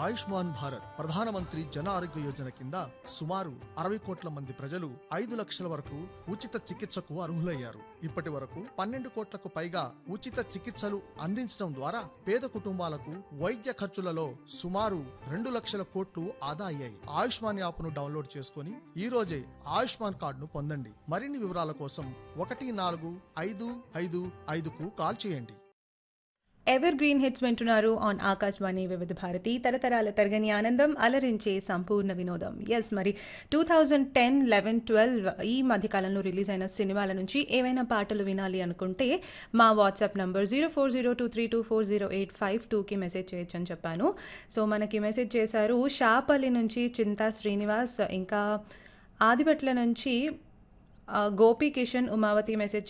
ఆయుష్మాన్ భారత్ ప్రధానమంత్రి జన ఆరోగ్య యోజన కింద సుమారు అరవై కోట్ల మంది ప్రజలు ఐదు లక్షల వరకు ఉచిత చికిత్సకు అర్హులయ్యారు ఇప్పటి వరకు పన్నెండు కోట్లకు పైగా ఉచిత చికిత్సలు అందించడం ద్వారా పేద కుటుంబాలకు వైద్య ఖర్చులలో సుమారు రెండు లక్షల కోట్లు ఆదా అయ్యాయి ఆయుష్మాన్ యాప్ను డౌన్లోడ్ చేసుకుని ఈ రోజే ఆయుష్మాన్ కార్డును పొందండి మరిన్ని వివరాల కోసం ఒకటి నాలుగు ఐదు ఐదు ఐదుకు కాల్ చేయండి ఎవర్ గ్రీన్ హిట్స్ వింటున్నారు ఆన్ ఆకాశవాణి వివిధ భారతి తరతరాల తరగని ఆనందం అలరించే సంపూర్ణ వినోదం ఎస్ మరి two thousand ten eleven twelve ఈ మధ్యకాలంలో రిలీజ్ అయిన సినిమాల నుంచి ఏవైనా పాటలు వినాలి అనుకుంటే మా WhatsApp number zero four zero two three two four zero eight five టూకి మెసేజ్ చేయొచ్చు అని చెప్పాను సో మనకి మెసేజ్ చేశారు షాపల్లి నుంచి చింతా శ్రీనివాస్ ఇంకా ఆదిపట్ల నుంచి ఆ, గోపి కిషన్ ఉమావతి మెసేజ్